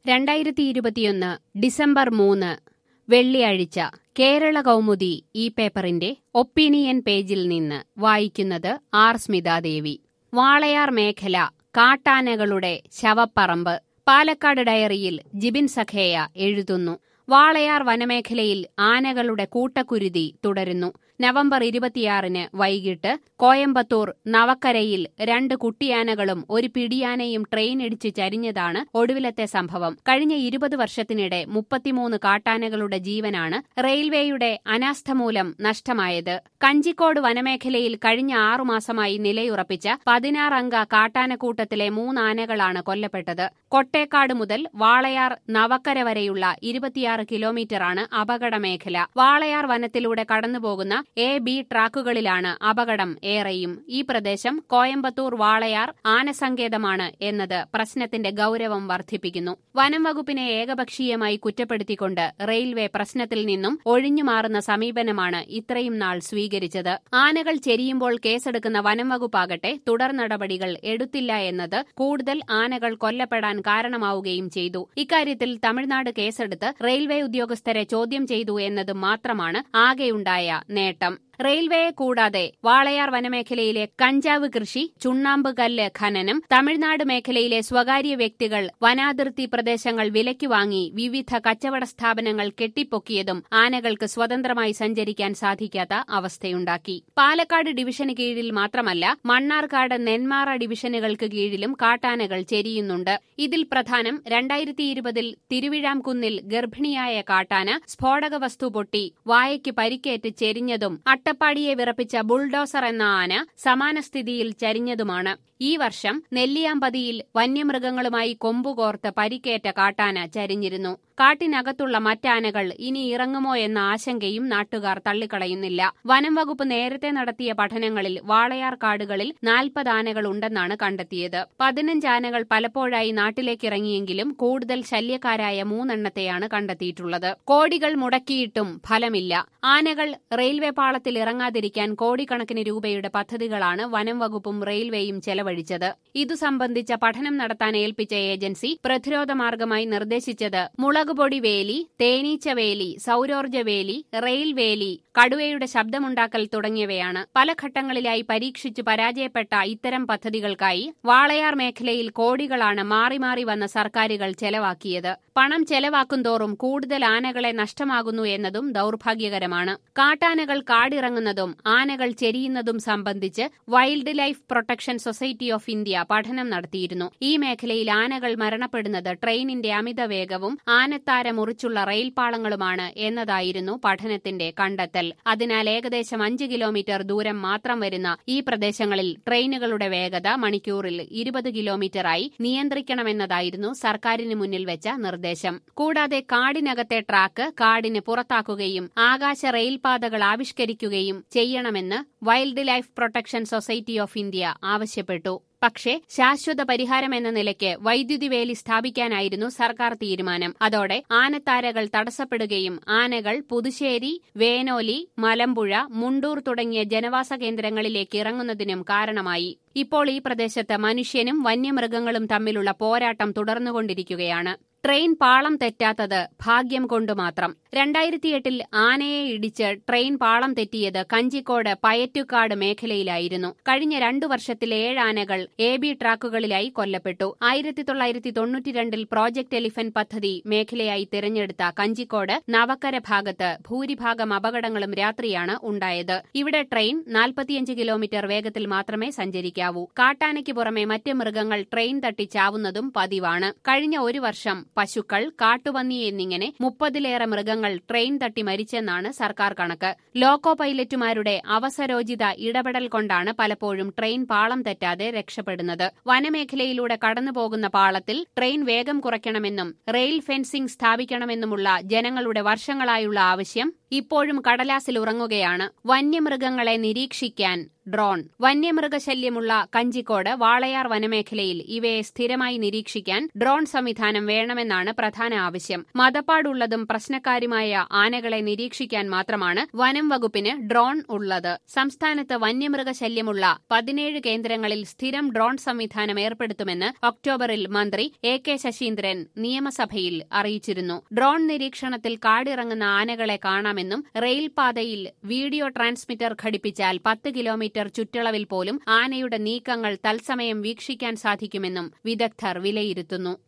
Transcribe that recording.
രണ്ടായിരത്തി ഇരുപത്തിയൊന്ന് ഡിസംബർ മൂന്ന് വെള്ളിയാഴ്ച കേരള കൗമുദി ഈ പേപ്പറിന്റെ ഒപ്പീനിയൻ പേജിൽ നിന്ന് വായിക്കുന്നത് ആർ സ്മിതാദേവി വാളയാർ മേഖല കാട്ടാനകളുടെ ശവപ്പറമ്പ് പാലക്കാട് ഡയറിയിൽ ജിബിൻ സഖേയ എഴുതുന്നു വാളയാർ വനമേഖലയിൽ ആനകളുടെ കൂട്ടക്കുരുതി തുടരുന്നു നവംബർ ഇരുപത്തിയാറിന് വൈകിട്ട് കോയമ്പത്തൂർ നവക്കരയിൽ രണ്ട് കുട്ടിയാനകളും ഒരു പിടിയാനയും ട്രെയിൻ ഇടിച്ച് ചരിഞ്ഞതാണ് ഒടുവിലത്തെ സംഭവം കഴിഞ്ഞ ഇരുപത് വർഷത്തിനിടെ മുപ്പത്തിമൂന്ന് കാട്ടാനകളുടെ ജീവനാണ് റെയിൽവേയുടെ അനാസ്ഥ മൂലം നഷ്ടമായത് കഞ്ചിക്കോട് വനമേഖലയിൽ കഴിഞ്ഞ ആറുമാസമായി നിലയുറപ്പിച്ച പതിനാറംഗ കാട്ടാനക്കൂട്ടത്തിലെ മൂന്നാനകളാണ് കൊല്ലപ്പെട്ടത് കൊട്ടേക്കാട് മുതൽ വാളയാർ നവക്കര വരെയുള്ള ഇരുപത്തിയാറ് കിലോമീറ്ററാണ് അപകട മേഖല വാളയാർ വനത്തിലൂടെ കടന്നുപോകുന്ന എ ബി ട്രാക്കുകളിലാണ് അപകടം ഏറെയും ഈ പ്രദേശം കോയമ്പത്തൂർ വാളയാർ ആനസങ്കേതമാണ് എന്നത് പ്രശ്നത്തിന്റെ ഗൌരവം വർദ്ധിപ്പിക്കുന്നു വനം വകുപ്പിനെ ഏകപക്ഷീയമായി കുറ്റപ്പെടുത്തിക്കൊണ്ട് റെയിൽവേ പ്രശ്നത്തിൽ നിന്നും ഒഴിഞ്ഞുമാറുന്ന സമീപനമാണ് ഇത്രയും നാൾ സ്വീകരിച്ചത് ആനകൾ ചെരിയുമ്പോൾ കേസെടുക്കുന്ന വനം വകുപ്പാകട്ടെ തുടർ നടപടികൾ എടുത്തില്ല എന്നത് കൂടുതൽ ആനകൾ കൊല്ലപ്പെടാൻ കാരണമാവുകയും ചെയ്തു ഇക്കാര്യത്തിൽ തമിഴ്നാട് കേസെടുത്ത് റെയിൽവേ ഉദ്യോഗസ്ഥരെ ചോദ്യം ചെയ്തു എന്നത് മാത്രമാണ് ആകെയുണ്ടായ നേട്ടം റെയിൽവേയെ കൂടാതെ വാളയാർ വനമേഖലയിലെ കഞ്ചാവ് കൃഷി ചുണ്ണാമ്പ് കല്ല് ഖനനം തമിഴ്നാട് മേഖലയിലെ സ്വകാര്യ വ്യക്തികൾ വനാതിർത്തി പ്രദേശങ്ങൾ വിലയ്ക്ക് വാങ്ങി വിവിധ കച്ചവട സ്ഥാപനങ്ങൾ കെട്ടിപ്പൊക്കിയതും ആനകൾക്ക് സ്വതന്ത്രമായി സഞ്ചരിക്കാൻ സാധിക്കാത്ത അവസ്ഥയുണ്ടാക്കി പാലക്കാട് ഡിവിഷന് കീഴിൽ മാത്രമല്ല മണ്ണാർക്കാട് നെന്മാറ ഡിവിഷനുകൾക്ക് കീഴിലും കാട്ടാനകൾ ചെരിയുന്നുണ്ട് ഇതിൽ പ്രധാനം രണ്ടായിരത്തി ഇരുപതിൽ തിരുവിഴാംകുന്നിൽ ഗർഭിണിയായ കാട്ടാന സ്ഫോടക വസ്തു പൊട്ടി വായയ്ക്ക് പരിക്കേറ്റ് ചെരിഞ്ഞതും അട്ടപ്പാടിയെ വിറപ്പിച്ച ബുൾഡോസർ എന്ന ആന സമാന സ്ഥിതിയിൽ ചരിഞ്ഞതുമാണ് ഈ വർഷം നെല്ലിയാമ്പതിയിൽ വന്യമൃഗങ്ങളുമായി കൊമ്പുകോർത്ത് പരിക്കേറ്റ കാട്ടാന ചരിഞ്ഞിരുന്നു കാട്ടിനകത്തുള്ള മറ്റാനകൾ ഇനി ഇറങ്ങുമോ എന്ന ആശങ്കയും നാട്ടുകാർ തള്ളിക്കളയുന്നില്ല വനം വകുപ്പ് നേരത്തെ നടത്തിയ പഠനങ്ങളിൽ വാളയാർ കാടുകളിൽ നാൽപ്പത് ആനകൾ ഉണ്ടെന്നാണ് കണ്ടെത്തിയത് പതിനഞ്ച് ആനകൾ പലപ്പോഴായി നാട്ടിലേക്കിറങ്ങിയെങ്കിലും കൂടുതൽ ശല്യക്കാരായ മൂന്നെണ്ണത്തെയാണ് കണ്ടെത്തിയിട്ടുള്ളത് കോടികൾ മുടക്കിയിട്ടും ഫലമില്ല ആനകൾ റെയിൽവേ പാളത്തിൽ ഇറങ്ങാതിരിക്കാൻ കോടിക്കണക്കിന് രൂപയുടെ പദ്ധതികളാണ് വനം വകുപ്പും റെയിൽവേയും ചെലവഴിച്ചത് ഇതു സംബന്ധിച്ച പഠനം നടത്താൻ ഏൽപ്പിച്ച ഏജൻസി പ്രതിരോധ മാർഗമായി നിർദ്ദേശിച്ചത് മുളകുപൊടി വേലി തേനീച്ച വേലി സൌരോർജ്ജ വേലി റെയിൽ വേലി കടുവയുടെ ശബ്ദമുണ്ടാക്കൽ തുടങ്ങിയവയാണ് പല ഘട്ടങ്ങളിലായി പരീക്ഷിച്ചു പരാജയപ്പെട്ട ഇത്തരം പദ്ധതികൾക്കായി വാളയാർ മേഖലയിൽ കോടികളാണ് മാറി മാറി വന്ന സർക്കാരുകൾ ചെലവാക്കിയത് പണം ചെലവാക്കുംതോറും കൂടുതൽ ആനകളെ നഷ്ടമാകുന്നു എന്നതും ദൌർഭാഗ്യകരമാണ് കാട്ടാനകൾ കാടിറങ്ങുന്നതും ആനകൾ ചെരിയുന്നതും സംബന്ധിച്ച് wildlife protection society of India പഠനം നടത്തിയിരുന്നു ഈ മേഖലയിൽ ആനകൾ മരണപ്പെടുന്നത് ട്രെയിനിന്റെ അമിത വേഗവും ആനത്താര മുറിച്ചുള്ള റെയിൽപാളങ്ങളുമാണ് എന്നതായിരുന്നു പഠനത്തിന്റെ കണ്ടെത്തൽ അതിനാൽ ഏകദേശം അഞ്ച് കിലോമീറ്റർ ദൂരം മാത്രം വരുന്ന ഈ പ്രദേശങ്ങളിൽ ട്രെയിനുകളുടെ വേഗത മണിക്കൂറിൽ ഇരുപത് കിലോമീറ്ററായി നിയന്ത്രിക്കണമെന്നതായിരുന്നു സർക്കാരിന് മുന്നിൽ വെച്ച നിർദ്ദേശം കൂടാതെ കാടിനകത്തെ ട്രാക്ക് കാടിന് പുറത്താക്കുകയും ആകാശ റെയിൽപാതകൾ ആവിഷ്കരിക്കുകയും ചെയ്യണമെന്ന് wildlife protection society of India ആവശ്യപ്പെട്ടു പക്ഷേ ശാശ്വത പരിഹാരമെന്ന നിലയ്ക്ക് വൈദ്യുതി വേലി സ്ഥാപിക്കാനായിരുന്നു സർക്കാർ തീരുമാനം അതോടെ ആനത്താരകൾ തടസ്സപ്പെടുകയും ആനകൾ പുതുശ്ശേരി വേനോലി മലമ്പുഴ മുണ്ടൂർ തുടങ്ങിയ ജനവാസ കേന്ദ്രങ്ങളിലേക്ക് ഇറങ്ങുന്നതിനും കാരണമായി ഇപ്പോൾ ഈ പ്രദേശത്ത് മനുഷ്യനും വന്യമൃഗങ്ങളും തമ്മിലുള്ള പോരാട്ടം തുടർന്നുകൊണ്ടിരിക്കുകയാണ് ട്രെയിൻ പാളം തെറ്റാത്തത് ഭാഗ്യം കൊണ്ടു മാത്രം രണ്ടായിരത്തിയെട്ടിൽ ആനയെ ഇടിച്ച് ട്രെയിൻ പാളം തെറ്റിയത് കഞ്ചിക്കോട് പയറ്റുകാട് മേഖലയിലായിരുന്നു കഴിഞ്ഞ രണ്ടു വർഷത്തിൽ ഏഴ് ആനകൾ എ ബി ട്രാക്കുകളിലായി കൊല്ലപ്പെട്ടു ആയിരത്തി തൊള്ളായിരത്തി തൊണ്ണൂറ്റിരണ്ടിൽ പ്രോജക്ട് എലിഫന്റ് പദ്ധതി മേഖലയായി തിരഞ്ഞെടുത്ത കഞ്ചിക്കോട് നവക്കര ഭാഗത്ത് ഭൂരിഭാഗം അപകടങ്ങളും രാത്രിയാണ് ഉണ്ടായത് ഇവിടെ ട്രെയിൻ നാൽപ്പത്തിയഞ്ച് കിലോമീറ്റർ വേഗത്തിൽ മാത്രമേ സഞ്ചരിക്കാവൂ കാട്ടാനയ്ക്ക് പുറമെ മറ്റ് മൃഗങ്ങൾ ട്രെയിൻ തട്ടി ചാവുന്നതും പതിവാണ് കഴിഞ്ഞ ഒരു വർഷം പശുക്കൾ കാട്ടുപന്നി എന്നിങ്ങനെ മുപ്പതിലേറെ മൃഗങ്ങൾ ട്രെയിൻ തട്ടി മരിച്ചെന്നാണ് സർക്കാർ കണക്ക് ലോക്കോ പൈലറ്റുമാരുടെ അവസരോചിത ഇടപെടൽ കൊണ്ടാണ് പലപ്പോഴും ട്രെയിൻ പാളം തെറ്റാതെ രക്ഷപ്പെടുന്നത് വനമേഖലയിലൂടെ കടന്നുപോകുന്ന പാളത്തിൽ ട്രെയിൻ വേഗം കുറയ്ക്കണമെന്നും റെയിൽ ഫെൻസിംഗ് സ്ഥാപിക്കണമെന്നുമുള്ള ജനങ്ങളുടെ വർഷങ്ങളായുള്ള ആവശ്യം ഇപ്പോഴും കടലാസിൽ ഉറങ്ങുകയാണ് വന്യമൃഗങ്ങളെ നിരീക്ഷിക്കാൻ ഡ്രോൺ വന്യമൃഗശല്യമുള്ള കഞ്ചിക്കോട് വാളയാർ വനമേഖലയിൽ ഇവയെ സ്ഥിരമായി നിരീക്ഷിക്കാൻ ഡ്രോൺ സംവിധാനം വേണമെന്നാണ് പ്രധാന ആവശ്യം മതപ്പാടുള്ളതും പ്രശ്നക്കാരുമായ ആനകളെ നിരീക്ഷിക്കാൻ മാത്രമാണ് വനം വകുപ്പിന് ഡ്രോൺ ഉള്ളത് സംസ്ഥാനത്ത് വന്യമൃഗശല്യമുള്ള പതിനേഴ് കേന്ദ്രങ്ങളിൽ സ്ഥിരം ഡ്രോൺ സംവിധാനം ഏർപ്പെടുത്തുമെന്ന് ഒക്ടോബറിൽ മന്ത്രി എ കെ ശശീന്ദ്രൻ നിയമസഭയിൽ അറിയിച്ചിരുന്നു ഡ്രോൺ നിരീക്ഷണത്തിൽ കാടിറങ്ങുന്ന ആനകളെ കാണാമെന്നും റെയിൽപാതയിൽ വീഡിയോ ട്രാൻസ്മിറ്റർ ഘടിപ്പിച്ചാൽ പത്ത് കിലോമീറ്റർ ചുറ്റളവിൽ പോലും ആനയുടെ നീക്കങ്ങൾ തത്സമയം വീക്ഷിക്കാൻ സാധിക്കുമെന്നും വിദഗ്ധർ വിലയിരുത്തുന്നു